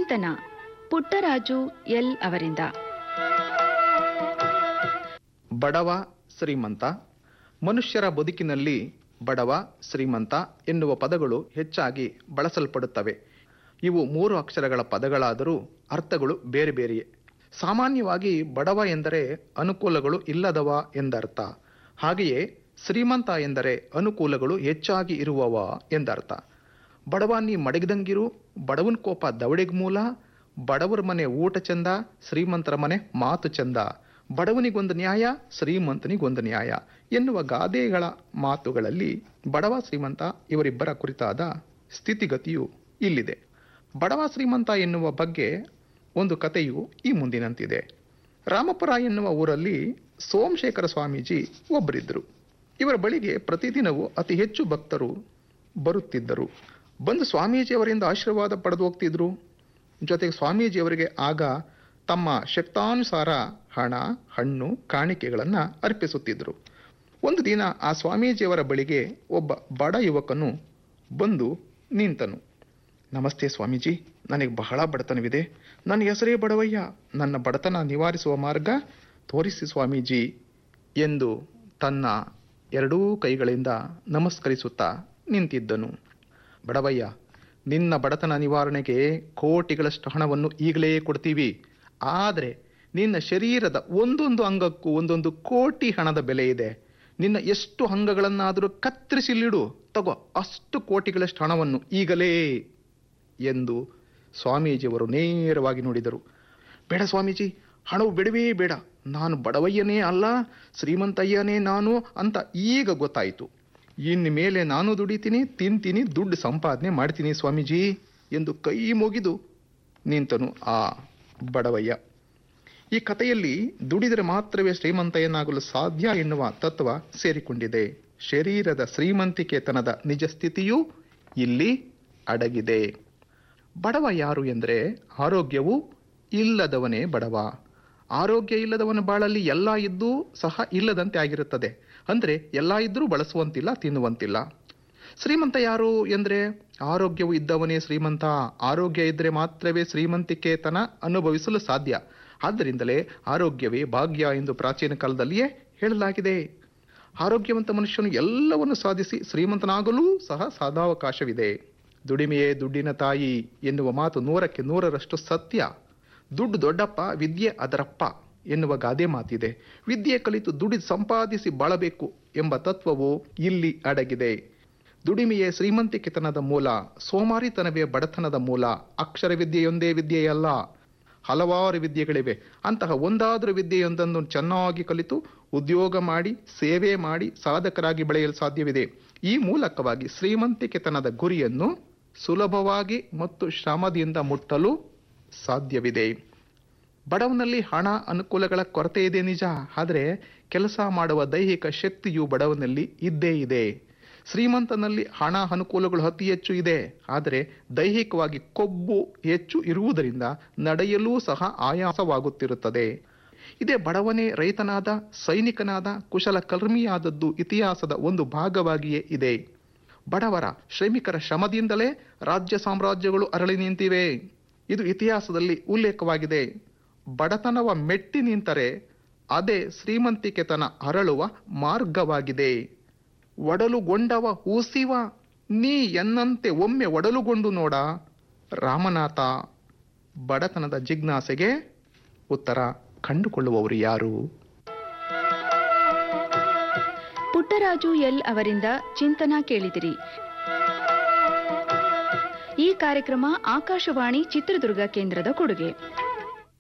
ಚಿಂತನ ಪುಟ್ಟರಾಜು ಎಲ್ ಅವರಿಂದ ಬಡವ ಶ್ರೀಮಂತ ಮನುಷ್ಯರ ಬದುಕಿನಲ್ಲಿ ಬಡವ ಶ್ರೀಮಂತ ಎನ್ನುವ ಪದಗಳು ಹೆಚ್ಚಾಗಿ ಬಳಸಲ್ಪಡುತ್ತವೆ ಇವು ಮೂರು ಅಕ್ಷರಗಳ ಪದಗಳಾದರೂ ಅರ್ಥಗಳು ಬೇರೆ ಬೇರೆಯೇ ಸಾಮಾನ್ಯವಾಗಿ ಬಡವ ಎಂದರೆ ಅನುಕೂಲಗಳು ಇಲ್ಲದವ ಎಂದರ್ಥ ಹಾಗೆಯೇ ಶ್ರೀಮಂತ ಎಂದರೆ ಅನುಕೂಲಗಳು ಹೆಚ್ಚಾಗಿ ಇರುವವ ಎಂದರ್ಥ ಬಡವ ನೀ ಮಡಗಿದಂಗಿರು ಬಡವನ ಕೋಪ ದವಡಿಗ್ ಮೂಲ ಬಡವರ ಮನೆ ಊಟ ಚಂದ ಶ್ರೀಮಂತರ ಮನೆ ಮಾತು ಚಂದ ಬಡವನಿಗೊಂದು ನ್ಯಾಯ ಶ್ರೀಮಂತನಿಗೊಂದು ನ್ಯಾಯ ಎನ್ನುವ ಗಾದೆಗಳ ಮಾತುಗಳಲ್ಲಿ ಬಡವ ಶ್ರೀಮಂತ ಇವರಿಬ್ಬರ ಕುರಿತಾದ ಸ್ಥಿತಿಗತಿಯು ಇಲ್ಲಿದೆ ಬಡವ ಶ್ರೀಮಂತ ಎನ್ನುವ ಬಗ್ಗೆ ಒಂದು ಕಥೆಯು ಈ ಮುಂದಿನಂತಿದೆ ರಾಮಪುರ ಎನ್ನುವ ಊರಲ್ಲಿ ಸೋಮಶೇಖರ ಸ್ವಾಮೀಜಿ ಒಬ್ಬರಿದ್ದರು ಇವರ ಬಳಿಗೆ ಪ್ರತಿದಿನವೂ ಅತಿ ಹೆಚ್ಚು ಭಕ್ತರು ಬರುತ್ತಿದ್ದರು ಬಂದು ಸ್ವಾಮೀಜಿಯವರಿಂದ ಆಶೀರ್ವಾದ ಪಡೆದು ಹೋಗ್ತಿದ್ರು ಜೊತೆಗೆ ಸ್ವಾಮೀಜಿಯವರಿಗೆ ಆಗ ತಮ್ಮ ಶಕ್ತಾನುಸಾರ ಹಣ ಹಣ್ಣು ಕಾಣಿಕೆಗಳನ್ನು ಅರ್ಪಿಸುತ್ತಿದ್ದರು ಒಂದು ದಿನ ಆ ಸ್ವಾಮೀಜಿಯವರ ಬಳಿಗೆ ಒಬ್ಬ ಬಡ ಯುವಕನು ಬಂದು ನಿಂತನು ನಮಸ್ತೆ ಸ್ವಾಮೀಜಿ ನನಗೆ ಬಹಳ ಬಡತನವಿದೆ ನನ್ನ ಹೆಸರೇ ಬಡವಯ್ಯ ನನ್ನ ಬಡತನ ನಿವಾರಿಸುವ ಮಾರ್ಗ ತೋರಿಸಿ ಸ್ವಾಮೀಜಿ ಎಂದು ತನ್ನ ಎರಡೂ ಕೈಗಳಿಂದ ನಮಸ್ಕರಿಸುತ್ತಾ ನಿಂತಿದ್ದನು ಬಡವಯ್ಯ ನಿನ್ನ ಬಡತನ ನಿವಾರಣೆಗೆ ಕೋಟಿಗಳಷ್ಟು ಹಣವನ್ನು ಈಗಲೇ ಕೊಡ್ತೀವಿ ಆದರೆ ನಿನ್ನ ಶರೀರದ ಒಂದೊಂದು ಅಂಗಕ್ಕೂ ಒಂದೊಂದು ಕೋಟಿ ಹಣದ ಬೆಲೆ ಇದೆ ನಿನ್ನ ಎಷ್ಟು ಅಂಗಗಳನ್ನಾದರೂ ಕತ್ತರಿಸಿಲಿಡು ತಗೋ ಅಷ್ಟು ಕೋಟಿಗಳಷ್ಟು ಹಣವನ್ನು ಈಗಲೇ ಎಂದು ಸ್ವಾಮೀಜಿಯವರು ನೇರವಾಗಿ ನುಡಿದರು ಬೇಡ ಸ್ವಾಮೀಜಿ ಹಣವು ಬಿಡವೇ ಬೇಡ ನಾನು ಬಡವಯ್ಯನೇ ಅಲ್ಲ ಶ್ರೀಮಂತಯ್ಯನೇ ನಾನು ಅಂತ ಈಗ ಗೊತ್ತಾಯಿತು ಇನ್ನು ಮೇಲೆ ನಾನು ದುಡಿತೀನಿ ತಿಂತೀನಿ ದುಡ್ಡು ಸಂಪಾದನೆ ಮಾಡ್ತೀನಿ ಸ್ವಾಮೀಜಿ ಎಂದು ಕೈ ಮುಗಿದು ನಿಂತನು ಆ ಬಡವಯ್ಯ ಈ ಕಥೆಯಲ್ಲಿ ದುಡಿದರೆ ಮಾತ್ರವೇ ಶ್ರೀಮಂತಯ್ಯನಾಗಲು ಸಾಧ್ಯ ಎನ್ನುವ ತತ್ವ ಸೇರಿಕೊಂಡಿದೆ ಶರೀರದ ಶ್ರೀಮಂತಿಕೆತನದ ನಿಜ ಸ್ಥಿತಿಯೂ ಇಲ್ಲಿ ಅಡಗಿದೆ ಬಡವ ಯಾರು ಎಂದರೆ ಆರೋಗ್ಯವು ಇಲ್ಲದವನೇ ಬಡವ ಆರೋಗ್ಯ ಇಲ್ಲದವನ ಬಾಳಲ್ಲಿ ಎಲ್ಲ ಇದ್ದೂ ಸಹ ಇಲ್ಲದಂತೆ ಆಗಿರುತ್ತದೆ ಅಂದರೆ ಎಲ್ಲ ಇದ್ದರೂ ಬಳಸುವಂತಿಲ್ಲ ತಿನ್ನುವಂತಿಲ್ಲ ಶ್ರೀಮಂತ ಯಾರು ಎಂದರೆ ಆರೋಗ್ಯವು ಇದ್ದವನೇ ಶ್ರೀಮಂತ ಆರೋಗ್ಯ ಇದ್ದರೆ ಮಾತ್ರವೇ ಶ್ರೀಮಂತಿಕೆತನ ಅನುಭವಿಸಲು ಸಾಧ್ಯ ಆದ್ದರಿಂದಲೇ ಆರೋಗ್ಯವೇ ಭಾಗ್ಯ ಎಂದು ಪ್ರಾಚೀನ ಕಾಲದಲ್ಲಿಯೇ ಹೇಳಲಾಗಿದೆ ಆರೋಗ್ಯವಂತ ಮನುಷ್ಯನು ಎಲ್ಲವನ್ನು ಸಾಧಿಸಿ ಶ್ರೀಮಂತನಾಗಲೂ ಸಹ ಸಾಧಾವಕಾಶವಿದೆ ದುಡಿಮೆಯೇ ದುಡ್ಡಿನ ತಾಯಿ ಎನ್ನುವ ಮಾತು ನೂರಕ್ಕೆ ನೂರರಷ್ಟು ಸತ್ಯ ದುಡ್ಡು ದೊಡ್ಡಪ್ಪ ವಿದ್ಯೆ ಅದರಪ್ಪ ಎನ್ನುವ ಗಾದೆ ಮಾತಿದೆ ವಿದ್ಯೆ ಕಲಿತು ದುಡಿದು ಸಂಪಾದಿಸಿ ಬಾಳಬೇಕು ಎಂಬ ತತ್ವವು ಇಲ್ಲಿ ಅಡಗಿದೆ ದುಡಿಮೆಯೇ ಶ್ರೀಮಂತಿಕೆತನದ ಮೂಲ ಸೋಮಾರಿತನವೇ ಬಡತನದ ಮೂಲ ಅಕ್ಷರ ವಿದ್ಯೆಯೊಂದೇ ವಿದ್ಯೆಯಲ್ಲ ಹಲವಾರು ವಿದ್ಯೆಗಳಿವೆ ಅಂತಹ ಒಂದಾದರೂ ವಿದ್ಯೆಯೊಂದನ್ನು ಚೆನ್ನಾಗಿ ಕಲಿತು ಉದ್ಯೋಗ ಮಾಡಿ ಸೇವೆ ಮಾಡಿ ಸಾಧಕರಾಗಿ ಬೆಳೆಯಲು ಸಾಧ್ಯವಿದೆ ಈ ಮೂಲಕವಾಗಿ ಶ್ರೀಮಂತಿಕೆತನದ ಗುರಿಯನ್ನು ಸುಲಭವಾಗಿ ಮತ್ತು ಶ್ರಮದಿಂದ ಮುಟ್ಟಲು ಸಾಧ್ಯವಿದೆ ಬಡವನಲ್ಲಿ ಹಣ ಅನುಕೂಲಗಳ ಕೊರತೆ ಇದೆ ನಿಜ ಆದರೆ ಕೆಲಸ ಮಾಡುವ ದೈಹಿಕ ಶಕ್ತಿಯು ಬಡವನಲ್ಲಿ ಇದ್ದೇ ಇದೆ ಶ್ರೀಮಂತನಲ್ಲಿ ಹಣ ಅನುಕೂಲಗಳು ಅತಿ ಹೆಚ್ಚು ಇದೆ ಆದರೆ ದೈಹಿಕವಾಗಿ ಕೊಬ್ಬು ಹೆಚ್ಚು ಇರುವುದರಿಂದ ನಡೆಯಲೂ ಸಹ ಆಯಾಸವಾಗುತ್ತಿರುತ್ತದೆ ಇದೇ ಬಡವನೇ ರೈತನಾದ ಸೈನಿಕನಾದ ಕುಶಲಕರ್ಮಿಯಾದದ್ದು ಇತಿಹಾಸದ ಒಂದು ಭಾಗವಾಗಿಯೇ ಇದೆ ಬಡವರ ಶ್ರಮಿಕರ ಶ್ರಮದಿಂದಲೇ ರಾಜ್ಯ ಸಾಮ್ರಾಜ್ಯಗಳು ಅರಳಿ ನಿಂತಿವೆ ಇದು ಇತಿಹಾಸದಲ್ಲಿ ಉಲ್ಲೇಖವಾಗಿದೆ ಬಡತನವ ಮೆಟ್ಟಿ ನಿಂತರೆ ಅದೇ ಶ್ರೀಮಂತಿಕೆತನ ಅರಳುವ ಮಾರ್ಗವಾಗಿದೆ ಒಡಲುಗೊಂಡವ ಹೂಸಿವ ನೀ ಎನ್ನಂತೆ ಒಮ್ಮೆ ಒಡಲುಗೊಂಡು ನೋಡ ರಾಮನಾಥ ಬಡತನದ ಜಿಜ್ಞಾಸೆಗೆ ಉತ್ತರ ಕಂಡುಕೊಳ್ಳುವವರು ಯಾರು ಪುಟ್ಟರಾಜು ಎಲ್ ಅವರಿಂದ ಚಿಂತನ ಕೇಳಿದಿರಿ ಈ ಕಾರ್ಯಕ್ರಮ ಆಕಾಶವಾಣಿ ಚಿತ್ರದುರ್ಗ ಕೇಂದ್ರದ ಕೊಡುಗೆ